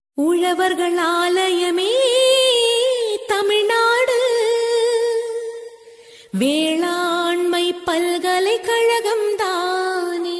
உழவர்கள் ஆலயமே தமிழ்நாடு வேளாண்மை பல்கலைக்கழகம் தானே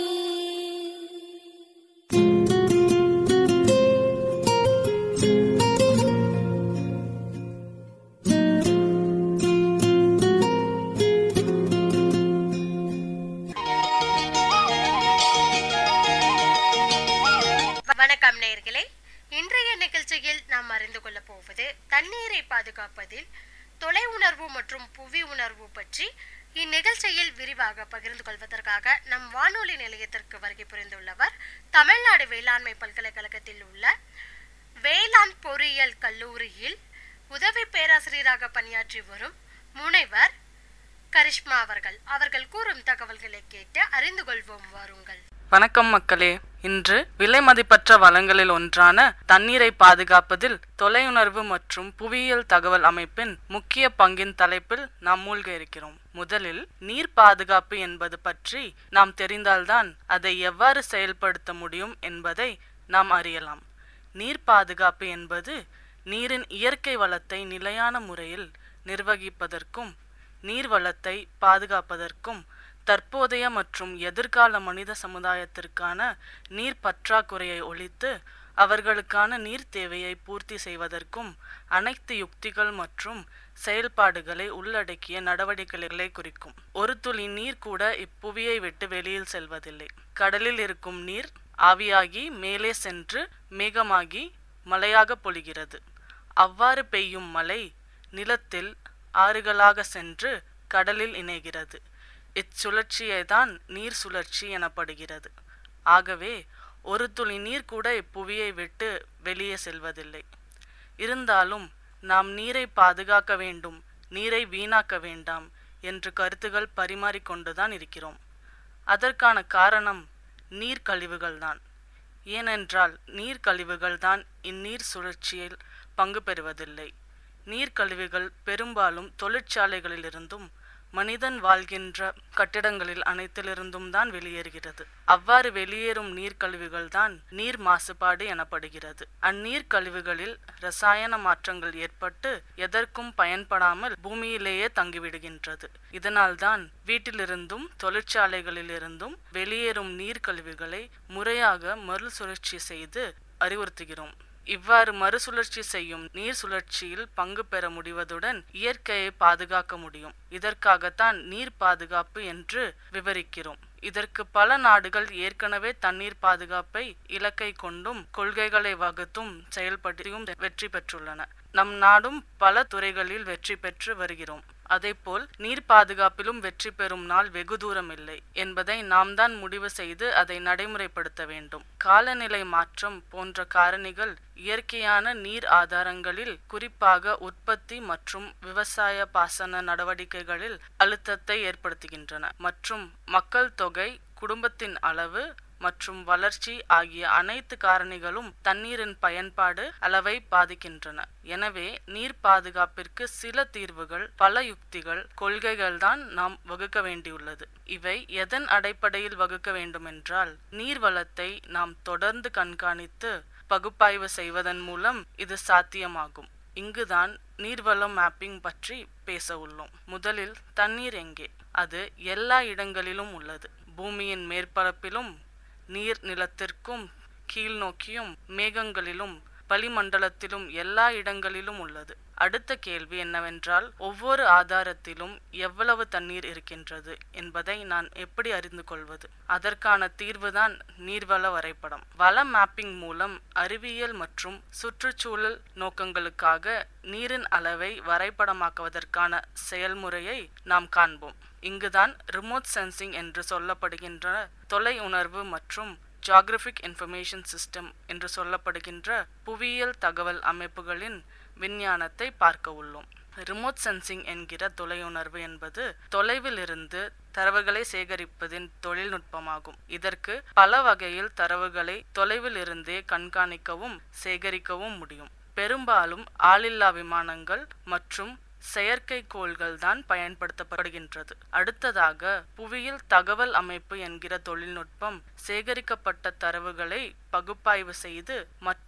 வணக்கம் நேயர்களே இன்றைய நிகழ்ச்சியில் நாம் அறிந்து கொள்ளப் போவது தண்ணீரை பாதுகாப்பதில் தொலை உணர்வு மற்றும் புவி உணர்வு பற்றி இந்நிகழ்ச்சியில் விரிவாக பகிர்ந்து கொள்வதற்காக நம் வானொலி நிலையத்திற்கு வருகை புரிந்துள்ளவர் தமிழ்நாடு வேளாண்மை பல்கலைக்கழகத்தில் உள்ள வேளாண் பொறியியல் கல்லூரியில் உதவி பேராசிரியராக பணியாற்றி வரும் முனைவர் கரிஷ்மா அவர்கள் அவர்கள் கூறும் தகவல்களை கேட்டு அறிந்து கொள்வோம் வாருங்கள் வணக்கம் மக்களே இன்று விலை மதிப்பற்ற வளங்களில் ஒன்றான தண்ணீரை பாதுகாப்பதில் தொலையுணர்வு மற்றும் புவியியல் தகவல் அமைப்பின் முக்கிய பங்கின் தலைப்பில் நாம் மூழ்க இருக்கிறோம் முதலில் நீர் பாதுகாப்பு என்பது பற்றி நாம் தெரிந்தால்தான் அதை எவ்வாறு செயல்படுத்த முடியும் என்பதை நாம் அறியலாம் நீர் பாதுகாப்பு என்பது நீரின் இயற்கை வளத்தை நிலையான முறையில் நிர்வகிப்பதற்கும் நீர் வளத்தை பாதுகாப்பதற்கும் தற்போதைய மற்றும் எதிர்கால மனித சமுதாயத்திற்கான நீர் பற்றாக்குறையை ஒழித்து அவர்களுக்கான நீர் தேவையை பூர்த்தி செய்வதற்கும் அனைத்து யுக்திகள் மற்றும் செயல்பாடுகளை உள்ளடக்கிய நடவடிக்கைகளை குறிக்கும் ஒரு துளி நீர் கூட இப்புவியை விட்டு வெளியில் செல்வதில்லை கடலில் இருக்கும் நீர் ஆவியாகி மேலே சென்று மேகமாகி மழையாக பொழிகிறது அவ்வாறு பெய்யும் மழை நிலத்தில் ஆறுகளாக சென்று கடலில் இணைகிறது இச்சுழற்சியை தான் நீர் சுழற்சி எனப்படுகிறது ஆகவே ஒரு துளி நீர் கூட இப்புவியை விட்டு வெளியே செல்வதில்லை இருந்தாலும் நாம் நீரை பாதுகாக்க வேண்டும் நீரை வீணாக்க வேண்டாம் என்று கருத்துகள் பரிமாறிக்கொண்டுதான் இருக்கிறோம் அதற்கான காரணம் நீர் கழிவுகள்தான் ஏனென்றால் நீர் கழிவுகள்தான் இந்நீர் சுழற்சியில் பங்கு பெறுவதில்லை நீர்க்கழிவுகள் பெரும்பாலும் தொழிற்சாலைகளிலிருந்தும் மனிதன் வாழ்கின்ற கட்டிடங்களில் அனைத்திலிருந்தும் தான் வெளியேறுகிறது அவ்வாறு வெளியேறும் நீர்க்கழிவுகள் தான் நீர் மாசுபாடு எனப்படுகிறது அந்நீர் கழிவுகளில் ரசாயன மாற்றங்கள் ஏற்பட்டு எதற்கும் பயன்படாமல் பூமியிலேயே தங்கிவிடுகின்றது இதனால்தான் வீட்டிலிருந்தும் தொழிற்சாலைகளிலிருந்தும் வெளியேறும் நீர்க்கழிவுகளை முறையாக மறுசுழற்சி செய்து அறிவுறுத்துகிறோம் இவ்வாறு மறுசுழற்சி செய்யும் நீர் சுழற்சியில் பங்கு பெற முடிவதுடன் இயற்கையை பாதுகாக்க முடியும் இதற்காகத்தான் நீர் பாதுகாப்பு என்று விவரிக்கிறோம் இதற்கு பல நாடுகள் ஏற்கனவே தண்ணீர் பாதுகாப்பை இலக்கை கொண்டும் கொள்கைகளை வகுத்தும் செயல்படுத்தியும் வெற்றி பெற்றுள்ளன நம் நாடும் பல துறைகளில் வெற்றி பெற்று வருகிறோம் அதேபோல் நீர் பாதுகாப்பிலும் வெற்றி பெறும் நாள் வெகு தூரம் இல்லை என்பதை நாம் தான் முடிவு செய்து அதை நடைமுறைப்படுத்த வேண்டும் காலநிலை மாற்றம் போன்ற காரணிகள் இயற்கையான நீர் ஆதாரங்களில் குறிப்பாக உற்பத்தி மற்றும் விவசாய பாசன நடவடிக்கைகளில் அழுத்தத்தை ஏற்படுத்துகின்றன மற்றும் மக்கள் தொகை குடும்பத்தின் அளவு மற்றும் வளர்ச்சி ஆகிய அனைத்து காரணிகளும் தண்ணீரின் பயன்பாடு அளவை பாதிக்கின்றன எனவே நீர் பாதுகாப்பிற்கு சில தீர்வுகள் பல யுக்திகள் கொள்கைகள் தான் நாம் வகுக்க வேண்டியுள்ளது இவை எதன் அடிப்படையில் வகுக்க வேண்டுமென்றால் நீர் வளத்தை நாம் தொடர்ந்து கண்காணித்து பகுப்பாய்வு செய்வதன் மூலம் இது சாத்தியமாகும் இங்குதான் நீர்வளம் மேப்பிங் பற்றி பேச உள்ளோம் முதலில் தண்ணீர் எங்கே அது எல்லா இடங்களிலும் உள்ளது பூமியின் மேற்பரப்பிலும் நீர் நிலத்திற்கும் கீழ் நோக்கியும் மேகங்களிலும் வளிமண்டலத்திலும் எல்லா இடங்களிலும் உள்ளது அடுத்த கேள்வி என்னவென்றால் ஒவ்வொரு ஆதாரத்திலும் எவ்வளவு தண்ணீர் இருக்கின்றது என்பதை நான் எப்படி அறிந்து கொள்வது அதற்கான தீர்வுதான் நீர்வள வரைபடம் வள மேப்பிங் மூலம் அறிவியல் மற்றும் சுற்றுச்சூழல் நோக்கங்களுக்காக நீரின் அளவை வரைபடமாக்குவதற்கான செயல்முறையை நாம் காண்போம் இங்குதான் ரிமோட் சென்சிங் என்று சொல்லப்படுகின்ற தொலை உணர்வு மற்றும் ஜாகிரபிக் இன்ஃபர்மேஷன் சிஸ்டம் என்று சொல்லப்படுகின்ற புவியியல் தகவல் அமைப்புகளின் விஞ்ஞானத்தை பார்க்க உள்ளோம் ரிமோட் சென்சிங் என்கிற தொலையுணர்வு என்பது தொலைவில் இருந்து தரவுகளை சேகரிப்பதின் தொழில்நுட்பமாகும் இதற்கு பல வகையில் தரவுகளை தொலைவில் இருந்தே கண்காணிக்கவும் சேகரிக்கவும் முடியும் பெரும்பாலும் ஆளில்லா விமானங்கள் மற்றும் செயற்கைக்கோள்கள் தான் பயன்படுத்தப்படுகின்றது அடுத்ததாக புவியியல் தகவல் அமைப்பு என்கிற தொழில்நுட்பம் சேகரிக்கப்பட்ட தரவுகளை பகுப்பாய்வு செய்து மற்ற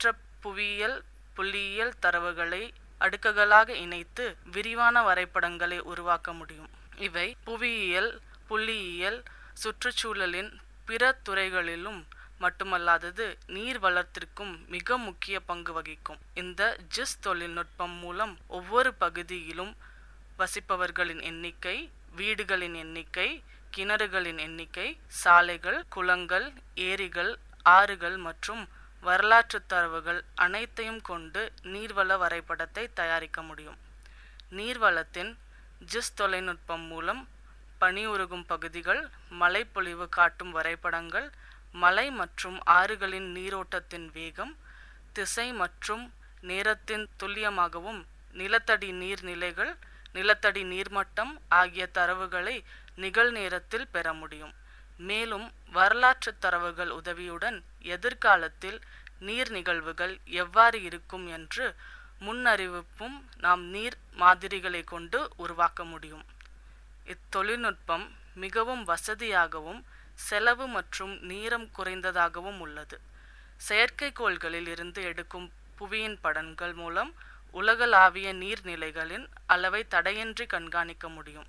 புவியியல் புள்ளியியல் தரவுகளை அடுக்குகளாக இணைத்து விரிவான வரைபடங்களை உருவாக்க முடியும் இவை புவியியல் புள்ளியியல் சுற்றுச்சூழலின் பிற துறைகளிலும் மட்டுமல்லாதது நீர் வளத்திற்கும் மிக முக்கிய பங்கு வகிக்கும் இந்த ஜிஸ் தொழில்நுட்பம் மூலம் ஒவ்வொரு பகுதியிலும் வசிப்பவர்களின் எண்ணிக்கை வீடுகளின் எண்ணிக்கை கிணறுகளின் எண்ணிக்கை சாலைகள் குளங்கள் ஏரிகள் ஆறுகள் மற்றும் வரலாற்று தரவுகள் அனைத்தையும் கொண்டு நீர்வள வரைபடத்தை தயாரிக்க முடியும் நீர்வளத்தின் ஜிஸ் தொலைநுட்பம் மூலம் பனியுருகும் பகுதிகள் மழைப்பொழிவு காட்டும் வரைபடங்கள் மலை மற்றும் ஆறுகளின் நீரோட்டத்தின் வேகம் திசை மற்றும் நேரத்தின் துல்லியமாகவும் நிலத்தடி நீர்நிலைகள் நிலத்தடி நீர்மட்டம் ஆகிய தரவுகளை நிகழ்நேரத்தில் பெற முடியும் மேலும் வரலாற்று தரவுகள் உதவியுடன் எதிர்காலத்தில் நீர் நிகழ்வுகள் எவ்வாறு இருக்கும் என்று முன்னறிவிப்பும் நாம் நீர் மாதிரிகளை கொண்டு உருவாக்க முடியும் இத்தொழில்நுட்பம் மிகவும் வசதியாகவும் செலவு மற்றும் நேரம் குறைந்ததாகவும் உள்ளது செயற்கைக்கோள்களில் இருந்து எடுக்கும் புவியின் படங்கள் மூலம் உலகளாவிய நீர்நிலைகளின் அளவை தடையின்றி கண்காணிக்க முடியும்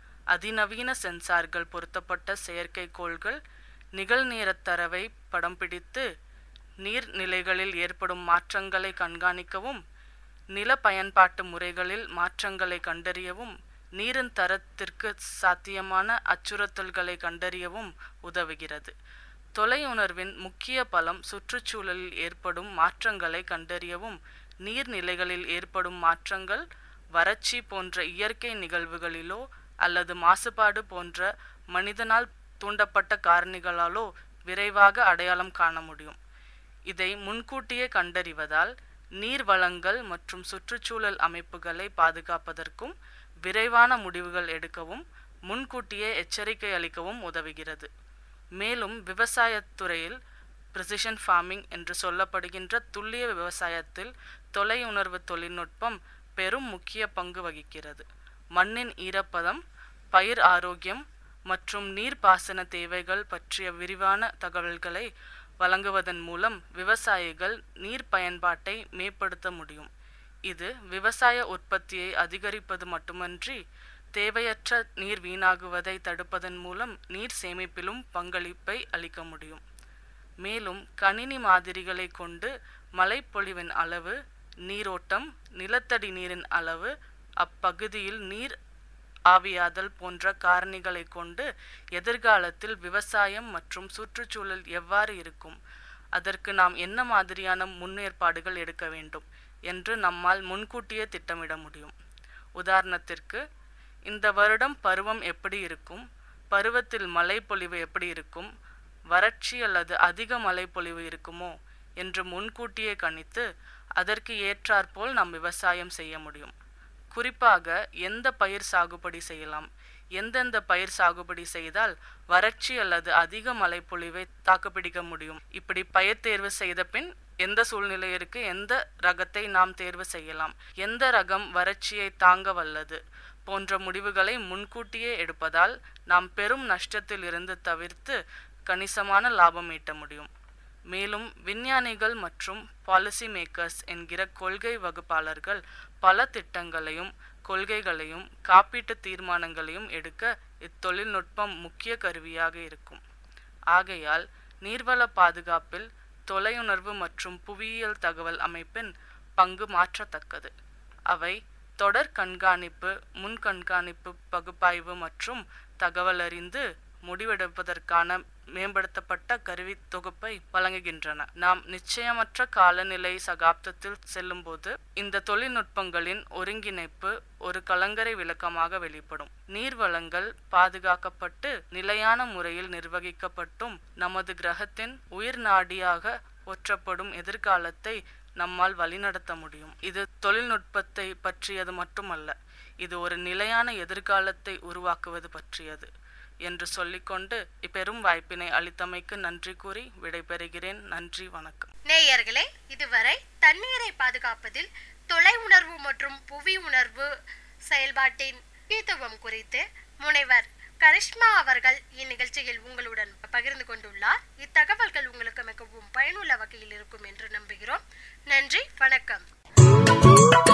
அதிநவீன சென்சார்கள் பொருத்தப்பட்ட செயற்கைக்கோள்கள் நிகழ்நேரத் தரவை படம் பிடித்து நீர்நிலைகளில் ஏற்படும் மாற்றங்களை கண்காணிக்கவும் நில பயன்பாட்டு முறைகளில் மாற்றங்களை கண்டறியவும் நீரின் தரத்திற்கு சாத்தியமான அச்சுறுத்தல்களை கண்டறியவும் உதவுகிறது தொலையுணர்வின் முக்கிய பலம் சுற்றுச்சூழலில் ஏற்படும் மாற்றங்களை கண்டறியவும் நீர்நிலைகளில் ஏற்படும் மாற்றங்கள் வறட்சி போன்ற இயற்கை நிகழ்வுகளிலோ அல்லது மாசுபாடு போன்ற மனிதனால் தூண்டப்பட்ட காரணிகளாலோ விரைவாக அடையாளம் காண முடியும் இதை முன்கூட்டியே கண்டறிவதால் நீர் வளங்கள் மற்றும் சுற்றுச்சூழல் அமைப்புகளை பாதுகாப்பதற்கும் விரைவான முடிவுகள் எடுக்கவும் முன்கூட்டியே எச்சரிக்கை அளிக்கவும் உதவுகிறது மேலும் விவசாயத்துறையில் ப்ரிசிஷன் ஃபார்மிங் என்று சொல்லப்படுகின்ற துல்லிய விவசாயத்தில் தொலையுணர்வு தொழில்நுட்பம் பெரும் முக்கிய பங்கு வகிக்கிறது மண்ணின் ஈரப்பதம் பயிர் ஆரோக்கியம் மற்றும் நீர்ப்பாசன தேவைகள் பற்றிய விரிவான தகவல்களை வழங்குவதன் மூலம் விவசாயிகள் நீர் பயன்பாட்டை மேம்படுத்த முடியும் இது விவசாய உற்பத்தியை அதிகரிப்பது மட்டுமன்றி தேவையற்ற நீர் வீணாகுவதை தடுப்பதன் மூலம் நீர் சேமிப்பிலும் பங்களிப்பை அளிக்க முடியும் மேலும் கணினி மாதிரிகளை கொண்டு மழைப்பொழிவின் அளவு நீரோட்டம் நிலத்தடி நீரின் அளவு அப்பகுதியில் நீர் ஆவியாதல் போன்ற காரணிகளை கொண்டு எதிர்காலத்தில் விவசாயம் மற்றும் சுற்றுச்சூழல் எவ்வாறு இருக்கும் அதற்கு நாம் என்ன மாதிரியான முன்னேற்பாடுகள் எடுக்க வேண்டும் என்று நம்மால் முன்கூட்டியே திட்டமிட முடியும் உதாரணத்திற்கு இந்த வருடம் பருவம் எப்படி இருக்கும் பருவத்தில் மழைப்பொழிவு எப்படி இருக்கும் வறட்சி அல்லது அதிக மழைப்பொழிவு இருக்குமோ என்று முன்கூட்டியே கணித்து அதற்கு ஏற்றாற்போல் நாம் விவசாயம் செய்ய முடியும் குறிப்பாக எந்த பயிர் சாகுபடி செய்யலாம் எந்தெந்த பயிர் சாகுபடி செய்தால் வறட்சி அல்லது அதிக மழைப்பொழிவை தாக்குப்பிடிக்க முடியும் இப்படி பயிர் தேர்வு செய்த பின் எந்த சூழ்நிலையிற்கு எந்த ரகத்தை நாம் தேர்வு செய்யலாம் எந்த ரகம் வறட்சியை தாங்க வல்லது போன்ற முடிவுகளை முன்கூட்டியே எடுப்பதால் நாம் பெரும் நஷ்டத்தில் இருந்து தவிர்த்து கணிசமான லாபம் ஈட்ட முடியும் மேலும் விஞ்ஞானிகள் மற்றும் பாலிசி மேக்கர்ஸ் என்கிற கொள்கை வகுப்பாளர்கள் பல திட்டங்களையும் கொள்கைகளையும் காப்பீட்டு தீர்மானங்களையும் எடுக்க இத்தொழில்நுட்பம் முக்கிய கருவியாக இருக்கும் ஆகையால் நீர்வள பாதுகாப்பில் தொலையுணர்வு மற்றும் புவியியல் தகவல் அமைப்பின் பங்கு மாற்றத்தக்கது அவை தொடர் கண்காணிப்பு முன் கண்காணிப்பு பகுப்பாய்வு மற்றும் தகவலறிந்து முடிவெடுப்பதற்கான மேம்படுத்தப்பட்ட கருவி தொகுப்பை வழங்குகின்றன நாம் நிச்சயமற்ற காலநிலை சகாப்தத்தில் செல்லும்போது இந்த தொழில்நுட்பங்களின் ஒருங்கிணைப்பு ஒரு கலங்கரை விளக்கமாக வெளிப்படும் நீர்வளங்கள் பாதுகாக்கப்பட்டு நிலையான முறையில் நிர்வகிக்கப்பட்டும் நமது கிரகத்தின் உயிர் நாடியாக போற்றப்படும் எதிர்காலத்தை நம்மால் வழிநடத்த முடியும் இது தொழில்நுட்பத்தை பற்றியது மட்டுமல்ல இது ஒரு நிலையான எதிர்காலத்தை உருவாக்குவது பற்றியது என்று சொல்லிக்கொண்டு இப்பெரும் வாய்ப்பினை அளித்தமைக்கு நன்றி கூறி விடைபெறுகிறேன் நன்றி வணக்கம் நேயர்களே இதுவரை தண்ணீரை பாதுகாப்பதில் தொலை உணர்வு மற்றும் புவி உணர்வு செயல்பாட்டின் முக்கியத்துவம் குறித்து முனைவர் கரிஷ்மா அவர்கள் இந்நிகழ்ச்சியில் உங்களுடன் பகிர்ந்து கொண்டுள்ளார் இத்தகவல்கள் உங்களுக்கு மிகவும் பயனுள்ள வகையில் இருக்கும் என்று நம்புகிறோம் நன்றி வணக்கம்